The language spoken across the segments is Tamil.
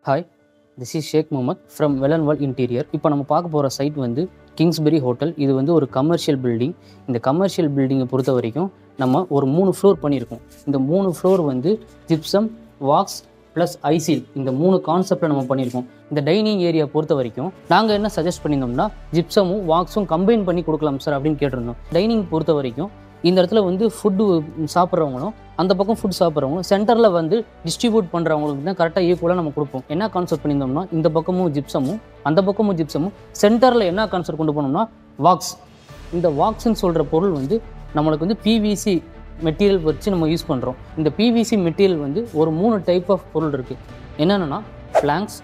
hi this is Sheikh Mohammed from Velanwal interior இப்போ நம்ம பார்க்க போகிற சைட் வந்து கிங்ஸ்பெரி ஹோட்டல் இது வந்து ஒரு கமர்ஷியல் பில்டிங் இந்த கமர்ஷியல் பில்டிங்கை பொறுத்த வரைக்கும் நம்ம ஒரு மூணு ஃப்ளோர் பண்ணியிருக்கோம் இந்த மூணு ஃப்ளோர் வந்து ஜிப்சம் வாக்ஸ் ப்ளஸ் ஐசில் இந்த மூணு கான்செப்டில் நம்ம பண்ணியிருக்கோம் இந்த டைனிங் ஏரியா பொறுத்த வரைக்கும் நாங்கள் என்ன சஜஸ்ட் பண்ணியிருந்தோம்னா ஜிப்சமும் வாக்ஸும் கம்பைன் பண்ணி கொடுக்கலாம் சார் அப்படின்னு கேட்டிருந்தோம் டைனிங் பொறுத்த வரைக்கும் இந்த இடத்துல வந்து ஃபுட்டு சாப்பிட்றவங்களும் அந்த பக்கம் ஃபுட் சாப்பிட்றவங்களும் சென்டரில் வந்து டிஸ்ட்ரிபியூட் பண்ணுறவங்களுக்கு தான் கரெக்டாக ஈக்குவலாக நம்ம கொடுப்போம் என்ன கான்செப்ட் பண்ணியிருந்தோம்னா இந்த பக்கமும் ஜிப்சமும் அந்த பக்கமும் ஜிப்சமும் சென்டரில் என்ன கான்செப்ட் கொண்டு போனோம்னா வாக்ஸ் இந்த வாக்ஸ்ன்னு சொல்கிற பொருள் வந்து நம்மளுக்கு வந்து பிவிசி மெட்டீரியல் வச்சு நம்ம யூஸ் பண்ணுறோம் இந்த பிவிசி மெட்டீரியல் வந்து ஒரு மூணு டைப் ஆஃப் பொருள் இருக்குது என்னென்னா planks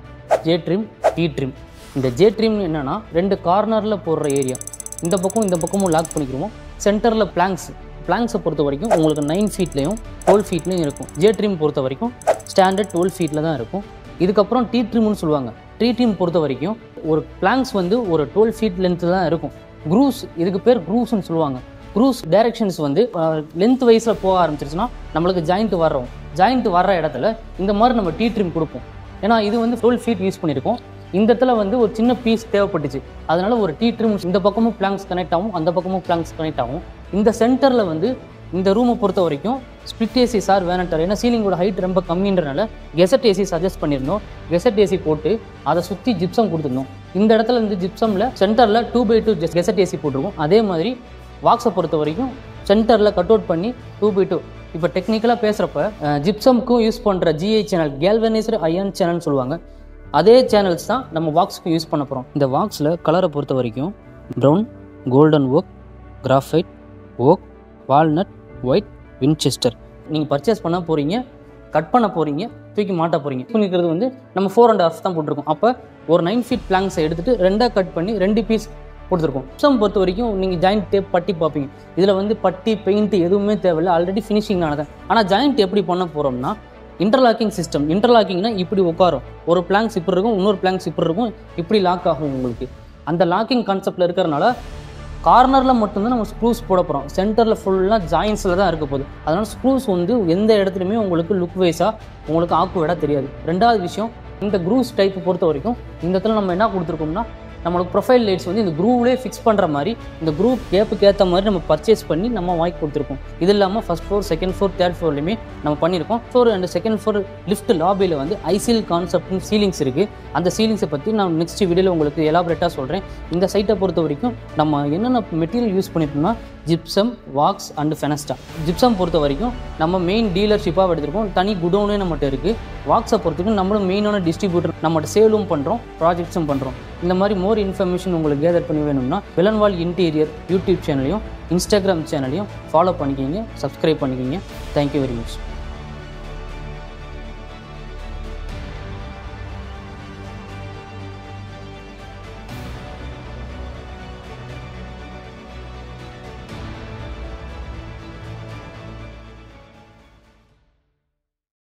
J trim T trim இந்த ஜே ட்ரிம் என்னென்னா ரெண்டு கார்னரில் போடுற ஏரியா இந்த பக்கம் இந்த பக்கமும் லாக் பண்ணிக்கிடுவோம் சென்டரில் பிளாங்க்ஸ் பிளாங்க்ஸை பொறுத்த வரைக்கும் உங்களுக்கு நைன் ஃபீட்லேயும் டுவெல் ஃபீட்லேயும் இருக்கும் ஜே ட்ரிம் பொறுத்த வரைக்கும் ஸ்டாண்டர்ட் டுவெல் ஃபீட்டில் தான் இருக்கும் இதுக்கப்புறம் டி ட்ரிம்னு சொல்லுவாங்க டி ட்ரிம் பொறுத்த வரைக்கும் ஒரு பிளாங்க்ஸ் வந்து ஒரு டுவெல் ஃபீட் லென்த்து தான் இருக்கும் க்ரூஸ் இதுக்கு பேர் க்ரூஸ்னு சொல்லுவாங்க க்ரூஸ் டைரக்ஷன்ஸ் வந்து லென்த் வைஸில் போக ஆரம்பிச்சிருச்சுன்னா நம்மளுக்கு ஜாயிண்ட் வர்றோம் ஜாயிண்ட் வர்ற இடத்துல இந்த மாதிரி நம்ம டீ ட்ரிம் கொடுப்போம் ஏன்னா இது வந்து டுவெல் ஃபீட் யூஸ் பண்ணியிருக்கோம் இந்த இடத்துல வந்து ஒரு சின்ன பீஸ் தேவைப்பட்டுச்சு அதனால ஒரு டீ ட்ரிம் இந்த பக்கமும் பிளாங்க்ஸ் கனெக்ட் ஆகும் அந்த பக்கமும் பிளாங்க்ஸ் கனெக்ட் ஆகும் இந்த சென்டரில் வந்து இந்த ரூமை பொறுத்த வரைக்கும் ஸ்பிளிட் ஏசி சார் வேணாட்டார் ஏன்னா சீலிங்கோட ஹைட் ரொம்ப கம்மின்றனால கெசட் ஏசி சஜஸ்ட் பண்ணியிருந்தோம் கெசட் ஏசி போட்டு அதை சுற்றி ஜிப்சம் கொடுத்துருந்தோம் இந்த இடத்துல இருந்து ஜிப்சமில் சென்டரில் two by two cassette AC போட்டிருக்கோம் அதே மாதிரி வாக்ஸை பொறுத்த வரைக்கும் சென்டரில் கட் அவுட் பண்ணி டூ பை டூ இப்போ டெக்னிக்கலாக பேசுகிறப்ப ஜிப்சம்க்கும் யூஸ் பண்ணுற ஜிஐ சேனல் கேல்வனைஸ்டு அயன் சேனல்னு சொல்லுவாங்க அதே சேனல்ஸ் தான் நம்ம வாக்ஸுக்கும் யூஸ் பண்ண போகிறோம் இந்த வாக்ஸில் கலரை பொறுத்த வரைக்கும் brown golden oak graphite oak walnut white Winchester நீங்கள் பர்ச்சேஸ் பண்ண போகிறீங்க கட் பண்ண போகிறீங்க தூக்கி மாட்ட போகிறீங்க பண்ணிக்கிறது வந்து நம்ம ஃபோர் அண்ட் ஹாஃப் தான் போட்டிருக்கோம் அப்போ ஒரு நைன் ஃபீட் பிளாங்ஸை எடுத்துகிட்டு ரெண்டாக கட் பண்ணி ரெண்டு பீஸ் கொடுத்துருக்கோம் ஜிப்சம் பொறுத்த வரைக்கும் நீங்கள் ஜாயிண்ட் டேப் பட்டி பார்ப்பீங்க இதில் வந்து பட்டி பெயிண்ட் எதுவுமே தேவையில்லை ஆல்ரெடி ஃபினிஷிங் ஆனது ஆனால் ஜாயிண்ட் எப்படி பண்ண போகிறோம்னா இன்டர்லாக்கிங் சிஸ்டம் இன்டர்லாக்கிங்னா இப்படி உட்காரும் ஒரு பிளாங்க்ஸ் இப்படி இருக்கும் இன்னொரு பிளாங்க்ஸ் இப்படி இருக்கும் இப்படி லாக் ஆகும் உங்களுக்கு அந்த லாக்கிங் கான்செப்டில் இருக்கிறனால கார்னரில் மட்டும்தான் நம்ம ஸ்க்ரூஸ் போட போகிறோம் சென்டரில் ஃபுல்லாக ஜாயின்ஸில் தான் இருக்க போகுது அதனால் ஸ்க்ரூஸ் வந்து எந்த இடத்துலையுமே உங்களுக்கு லுக் வைஸாக உங்களுக்கு ஆக்குவேடாக தெரியாது ரெண்டாவது விஷயம் இந்த க்ரூஸ் டைப் பொறுத்த வரைக்கும் இந்த இடத்துல நம்ம என்ன கொடுத்துருக்கோம்னா நம்மளுக்கு ப்ரொஃபைல் லைட்ஸ் வந்து இந்த க்ரூவ்லேயே ஃபிக்ஸ் பண்ணுற மாதிரி இந்த க்ரூப் கேப்புக்கு ஏற்ற மாதிரி நம்ம பர்ச்சேஸ் பண்ணி நம்ம வாங்கி கொடுத்துருக்கோம் இது இல்லாமல் first floor second floor third ஃப்ளோர்லையுமே நம்ம பண்ணியிருக்கோம் floor and second floor lift லாபியில் வந்து ஐசில் கான்செப்ட்னு சீலிங்ஸ் இருக்குது அந்த சீலிங்ஸை பற்றி நான் நெக்ஸ்ட் வீடியோவில் உங்களுக்கு எலாபரேட்டாக சொல்கிறேன் இந்த சைட்டை பொறுத்த வரைக்கும் நம்ம என்னென்ன மெட்டீரியல் யூஸ் பண்ணியிருக்கோம்னா gypsum wax and Fenesta gypsum பொறுத்த வரைக்கும் நம்ம மெயின் டீலர்ஷிப்பாக எடுத்திருக்கோம் தனி குடோனே நம்மகிட்ட இருக்குது வாக்ஸை பொறுத்தவரைக்கும் நம்மளும் மெயினான டிஸ்ட்ரிபியூட்டர் நம்மகிட்ட சேலும் பண்ணுறோம் ப்ராஜெக்ட்ஸும் பண்ணுறோம் இந்த மாதிரி மோர் இன்ஃபர்மேஷன் உங்களுக்கு கேதர் பண்ணி வேணும்னா விலன்வால் இன்டீரியர் யூடியூப் சேனலையும் இன்ஸ்டாகிராம் சேனலையும் ஃபாலோ பண்ணிக்கிங்க சப்ஸ்கிரைப் பண்ணிக்கிங்க தேங்க்யூ வெரி மச்